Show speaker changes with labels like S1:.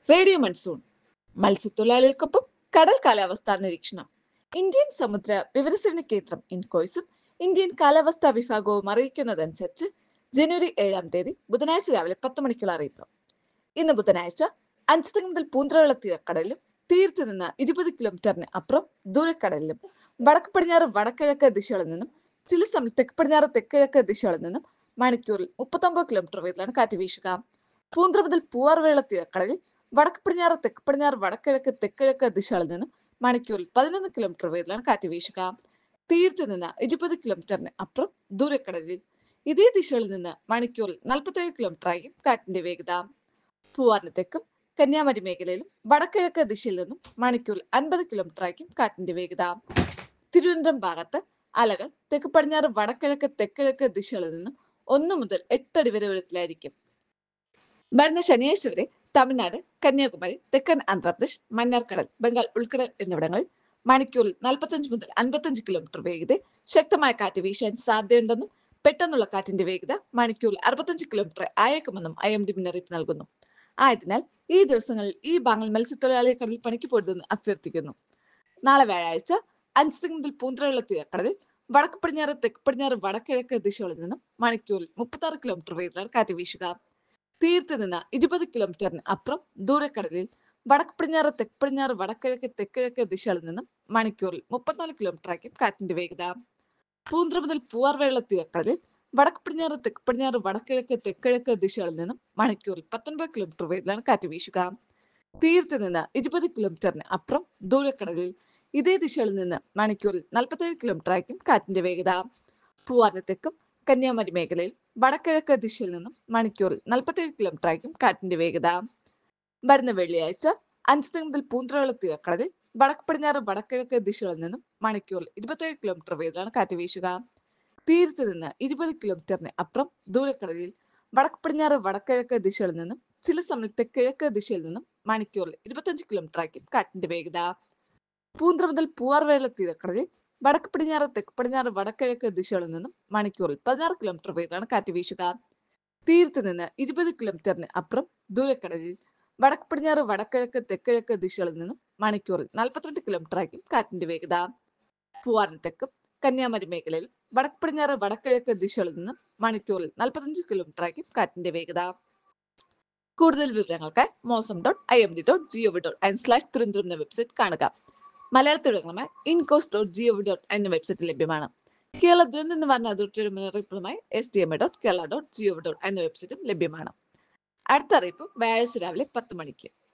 S1: radio monsoon മത്സ്യത്തൊഴിലാളികൾക്കൊപ്പം കടൽ കാലാവസ്ഥാ നിരീക്ഷണം ഇന്ത്യൻ സമുദ്ര വിവരസേവന കേന്ദ്രം ഇൻകോയ്സും ഇന്ത്യൻ കാലാവസ്ഥാ വിഭാഗവും അറിയിക്കുന്നതനുസരിച്ച് ജനുവരി ഏഴാം തീയതി ബുധനാഴ്ച രാവിലെ പത്ത് മണിക്കുള്ള അറിയിപ്പ് ഇന്ന് ബുധനാഴ്ച അഞ്ചുതങ്ങ് മുതൽ പൂന്തറവെള്ള തീരക്കടലിലും തീരത്ത് നിന്ന് ഇരുപത് കിലോമീറ്ററിന് അപ്പുറം ദൂരക്കടലിലും വടക്ക് പടിഞ്ഞാറ് വടക്കിഴക്ക് ദിശകളിൽ നിന്നും ചില സമയം തെക്ക് പടിഞ്ഞാറ് തെക്കിഴക്ക് ദിശകളിൽ നിന്നും മണിക്കൂറിൽ മുപ്പത്തൊമ്പത് കിലോമീറ്റർ വേഗത്തിലാണ് കാറ്റ് വീശുക പൂന്തറ മുതൽ പൂവാർവേള തീരക്കടലിൽ വടക്ക് പടിഞ്ഞാറ് തെക്ക് പടിഞ്ഞാറ് വടക്കിഴക്ക് തെക്കിഴക്ക് ദിശകളിൽ നിന്നും മണിക്കൂറിൽ പതിനൊന്ന് കിലോമീറ്റർ വേഗത്തിലാണ് കാറ്റ് വീശുക തീരത്ത് നിന്ന് ഇരുപത് കിലോമീറ്ററിന് അപ്പുറം ദൂരക്കടലിൽ ഇതേ ദിശകളിൽ നിന്ന് മണിക്കൂറിൽ നാൽപ്പത്തേഴ് കിലോമീറ്റർ ആയിരിക്കും കാറ്റിന്റെ വേഗത പൂവാറിന് തെക്കും കന്യാകുമാരി മേഖലയിലും വടക്കിഴക്ക് ദിശയിൽ നിന്നും മണിക്കൂറിൽ അൻപത് കിലോമീറ്റർ ആയിരിക്കും കാറ്റിന്റെ വേഗത തിരുവനന്തപുരം ഭാഗത്ത് അലകൾ തെക്ക് പടിഞ്ഞാറ് വടക്കിഴക്ക് തെക്കിഴക്ക് ദിശകളിൽ നിന്നും ഒന്ന് മുതൽ എട്ടടി വരെ ഉയരത്തിലായിരിക്കും വരുന്ന ശനിയാഴ്ച വരെ തമിഴ്നാട് കന്യാകുമാരി തെക്കൻ ആന്ധ്രാപ്രദേശ് മന്നാർക്കടൽ ബംഗാൾ ഉൾക്കടൽ എന്നിവിടങ്ങളിൽ മണിക്കൂറിൽ നാൽപ്പത്തഞ്ച് മുതൽ അൻപത്തഞ്ച് കിലോമീറ്റർ വേഗത ശക്തമായ കാറ്റ് വീശാൻ സാധ്യതയുണ്ടെന്നും പെട്ടെന്നുള്ള കാറ്റിന്റെ വേഗത മണിക്കൂറിൽ അറുപത്തഞ്ച് കിലോമീറ്റർ ആയേക്കുമെന്നും ഐ എം ഡി മുന്നറിയിപ്പ് നൽകുന്നു ആയതിനാൽ ഈ ദിവസങ്ങളിൽ ഈ ബാങ്ങിൽ മത്സ്യത്തൊഴിലാളിയെ കടലിൽ പണിക്ക് പോരുതെന്ന് അഭ്യർത്ഥിക്കുന്നു നാളെ വ്യാഴാഴ്ച അഞ്ച് മുതൽ പൂന്തറയുള്ള തീരക്കടലിൽ വടക്ക് പടിഞ്ഞാറ് തെക്ക് പടിഞ്ഞാറ് വടക്കിഴക്ക് ദിശകളിൽ നിന്നും മണിക്കൂറിൽ മുപ്പത്തി ആറ് കിലോമീറ്റർ വേഗത്തിലാണ് കാറ്റ് വീശുക തീരത്ത് നിന്ന് ഇരുപത് കിലോമീറ്ററിന് അപ്പുറം ദൂരക്കടലിൽ വടക്ക് പടിഞ്ഞാറ് തെക്ക് പടിഞ്ഞാറ് വടക്കിഴക്ക് തെക്കിഴക്ക് ദിശകളിൽ നിന്നും മണിക്കൂറിൽ മുപ്പത്തിനാല് കിലോമീറ്റർ ആയിരിക്കും കാറ്റിന്റെ വേഗത പൂന്തറ മുതൽ പൂവാർവേള തീരക്കടലിൽ വടക്ക് പടിഞ്ഞാറ് തെക്ക് പടിഞ്ഞാറ് വടക്കിഴക്ക് തെക്കിഴക്ക് ദിശകളിൽ നിന്നും മണിക്കൂറിൽ പത്തൊൻപത് കിലോമീറ്റർ വേഗത്തിലാണ് കാറ്റ് വീശുക തീരത്ത് നിന്ന് ഇരുപത് കിലോമീറ്ററിന് അപ്പുറം ദൂരക്കടലിൽ ഇതേ ദിശയിൽ നിന്ന് മണിക്കൂറിൽ നാൽപ്പത്തേഴ് കിലോമീറ്റർ ആയിരിക്കും കാറ്റിന്റെ വേഗത പൂവാറിന് തെക്കും കന്യാകുമാരി മേഖലയിൽ വടക്കിഴക്ക് ദിശയിൽ നിന്നും മണിക്കൂറിൽ നാൽപ്പത്തേഴ് കിലോമീറ്റർ ആയിരിക്കും കാറ്റിന്റെ വേഗത വരുന്ന വെള്ളിയാഴ്ച അഞ്ച് മുതൽ പൂന്തറവെള്ള തീരക്കടലിൽ വടക്ക് പടിഞ്ഞാറ് വടക്കിഴക്ക് ദിശകളിൽ നിന്നും മണിക്കൂറിൽ ഇരുപത്തേഴ് കിലോമീറ്റർ വേഗത്തിലാണ് കാറ്റ് വീശുക തീരത്ത് നിന്ന് ഇരുപത് കിലോമീറ്ററിന് അപ്പുറം ദൂരക്കടലിൽ വടക്ക് പടിഞ്ഞാറ് വടക്കിഴക്ക് ദിശകളിൽ നിന്നും ചില സമയത്ത് കിഴക്ക് ദിശയിൽ നിന്നും മണിക്കൂറിൽ ഇരുപത്തഞ്ച് കിലോമീറ്റർ ആയിരിക്കും കാറ്റിന്റെ വേഗത പൂന്തറ മുതൽ പൂവാർവേള തീരക്കടലിൽ വടക്ക് പടിഞ്ഞാറ് തെക്ക് പടിഞ്ഞാറ് വടക്കിഴക്ക് ദിശകളിൽ നിന്നും മണിക്കൂറിൽ പതിനാറ് കിലോമീറ്റർ വേഗത്തിലാണ് കാറ്റ് വീശുക തീരത്ത് നിന്ന് ഇരുപത് കിലോമീറ്ററിന് അപ്പുറം ദൂരക്കടലിൽ വടക്ക് പടിഞ്ഞാറ് വടക്കിഴക്ക് തെക്കിഴക്ക് ദിശകളിൽ നിന്നും മണിക്കൂറിൽ നാൽപ്പത്തിരണ്ട് കിലോമീറ്റർ ആയിരിക്കും കാറ്റിന്റെ വേഗത പൂവാറിന് തെക്കും കന്യാകുമാരി മേഖലയിൽ വടക്ക് പടിഞ്ഞാറ് വടക്കിഴക്ക് ദിശകളിൽ നിന്നും മണിക്കൂറിൽ നാൽപ്പത്തഞ്ച് കിലോമീറ്റർ ആയിരിക്കും കാറ്റിന്റെ വേഗത കൂടുതൽ വിവരങ്ങൾക്ക് Mausam dot I M D dot G O V dot in slash Thiruvananthapuram എന്ന വെബ്സൈറ്റ് കാണുക മലയാളത്തിൽ വിവരങ്ങളുമായി ഇൻകോസ് ഡോട്ട് ജിഒവി ഡോട്ട് എന്ന വെബ്സൈറ്റിൽ ലഭ്യമാണ് കേരള ദുരന്ത നിവാരണ അതോറിറ്റിയുടെ മുന്നറിയിപ്പുമായി S D M A dot Kerala dot G O V dot എന്ന വെബ്സൈറ്റും ലഭ്യമാണ് അടുത്ത അറിയിപ്പ് വ്യാഴാഴ്ച രാവിലെ പത്ത് മണിക്ക്